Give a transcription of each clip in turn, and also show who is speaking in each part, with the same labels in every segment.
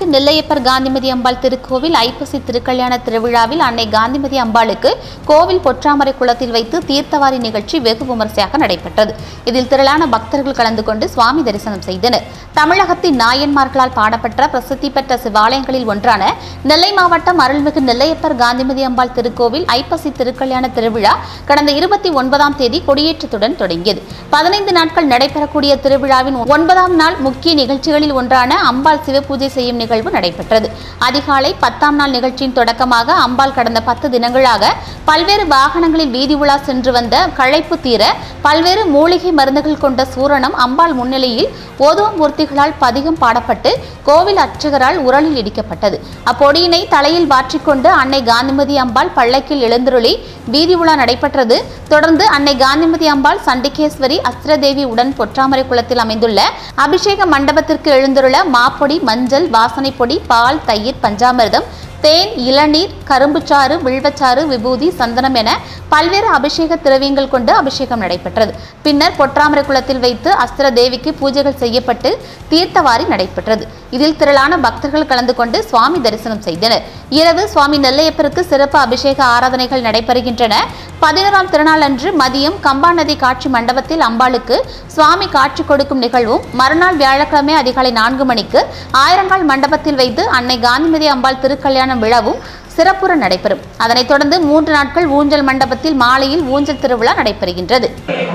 Speaker 1: நெல்லையப்பர் காந்திமதி அம்பாள் திருக்கோவில் ஐப்பசி திருக்கல்யாண திருவிழாவில் அன்னை காந்திமதி அம்பாளுக்கு கோவில் பொற்றாமரை குளத்தில் வைத்து தீர்த்தவாரி நிகழ்ச்சி வெகு விமரிசையாக நடைபெற்றது இதில் திரளான பக்தர்கள் கலந்து கொண்டு சுவாமி தரிசனம் செய்தனர் தமிழகத்தின் நாயன்மார்களால் பாடப்பெற்ற பிரசித்தி பெற்ற சிவாலயங்களில் ஒன்றான நெல்லை மாவட்டம் அருள்மிகு நெல்லையப்பர் காந்திமதி அம்பாள் திருக்கோவில் ஐப்பசி திருக்கல்யாண திருவிழா கடந்த இருபத்தி ஒன்பதாம் தேதி கொடியேற்றத்துடன் தொடங்கியது பதினைந்து நாட்கள் நடைபெறக்கூடிய திருவிழாவின் ஒன்பதாம் நாள் முக்கிய நிகழ்ச்சிகளில் ஒன்றான அம்பாள் சிவபூஜை செய்யும் நிகழ்வு நடைபெற்றது அதிகாலை பத்தாம் நாள் நிகழ்ச்சியின் தொடக்கமாக அம்பாள் கடந்த பத்து தினங்களாக பல்வேறு வாகனங்களில் வீதி உலா சென்று வந்த களைப்பு தீர பல்வேறு மூலிகை மருந்துகள் கொண்ட சூரணம் அம்பாள் முன்னிலையில் ஓதுவ மூர்த்திகளால் பதிகம் பாடப்பட்டு கோவில் அர்ச்சகரால் உரலில் இடிக்கப்பட்டது அப்பொடியினை தலையில் வாற்றிக்கொண்டு அன்னை காந்திமதி அம்பாள் பல்லக்கில் எழுந்தருளி வீதி உலா நடைபெற்றது தொடர்ந்து அன்னை காந்திமதி அம்பாள் சண்டிகேஸ்வரி அஸ்திரதேவி உடன் பொற்றாமரை குளத்தில் அமைந்துள்ள அபிஷேக மண்டபத்திற்கு எழுந்துள்ள மாப்பொடி மஞ்சள் வாசனை பொடி பால் தயிர் பஞ்சாமிர்தம் தேன் இளநீர் கரும்புச்சாறு வில்வச்சாறு விபூதி சந்தனம் என பல்வேறு அபிஷேக திரவியங்கள் கொண்டு அபிஷேகம் நடைபெற்றது பின்னர் பொற்றாமரை குளத்தில் வைத்து அஸ்திர தேவிக்கு பூஜைகள் செய்யப்பட்டு தீர்த்தவாரி நடைபெற்றது இதில் திரளான பக்தர்கள் கலந்து கொண்டு சுவாமி தரிசனம் செய்தனர் இரவு சுவாமி நெல்லையப்பருக்கு சிறப்பு அபிஷேக ஆராதனைகள் நடைபெறுகின்றன பதினோராம் திருநாள் அன்று மதியம் கம்பா நதி காட்சி மண்டபத்தில் அம்பாளுக்கு சுவாமி காட்சி கொடுக்கும் நிகழ்வும் மறுநாள் வியாழக்கிழமை அதிகாலை நான்கு மணிக்கு ஆயிரங்கால் மண்டபத்தில் வைத்து அன்னை காந்திமதி அம்பாள் திருக்கல்யாணம் விழாவும் சிறப்புற நடைபெறும் அதனைத் தொடர்ந்து மூன்று நாட்கள் ஊஞ்சல் மண்டபத்தில் மாலையில் ஊஞ்சல் திருவிழா நடைபெறுகின்றது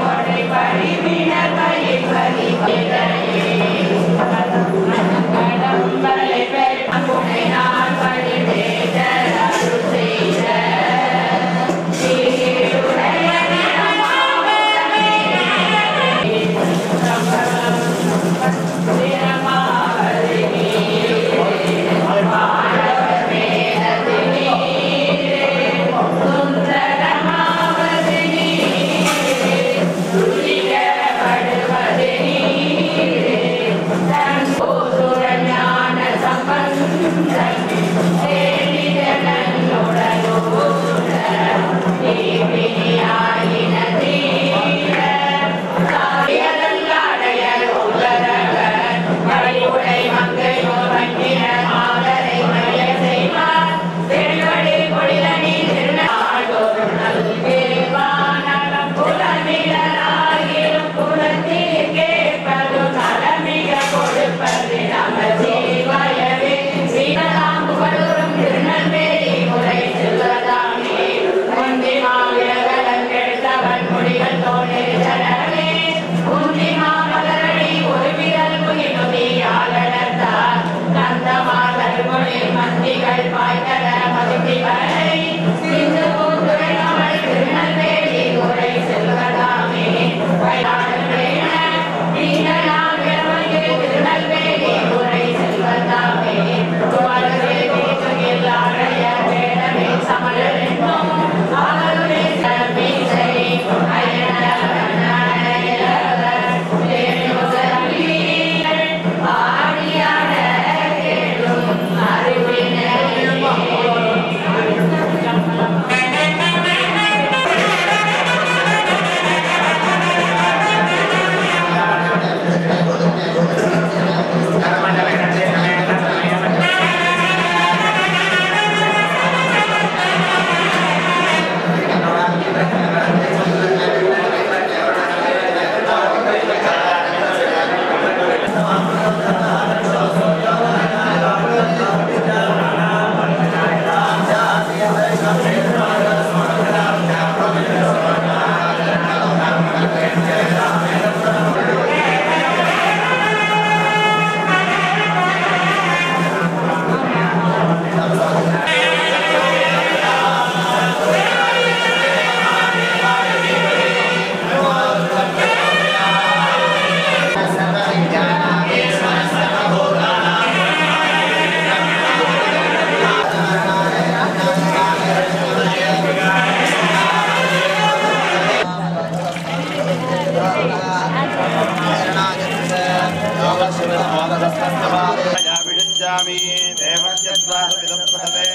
Speaker 2: विडञ्जामि देवस्यद्वासविदं प्रदे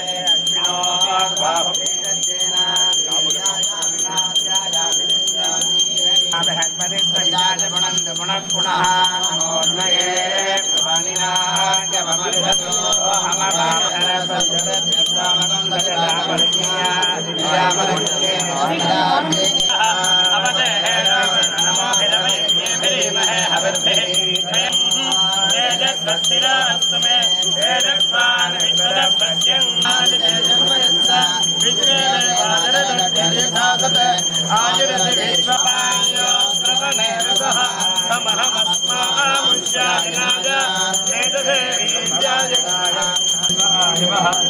Speaker 2: विनोद्वाहम् पुनः आयुरति विश्वपायो प्रवणेन सह समहमस्मामुष्यादिनाय एतदे वीर्याय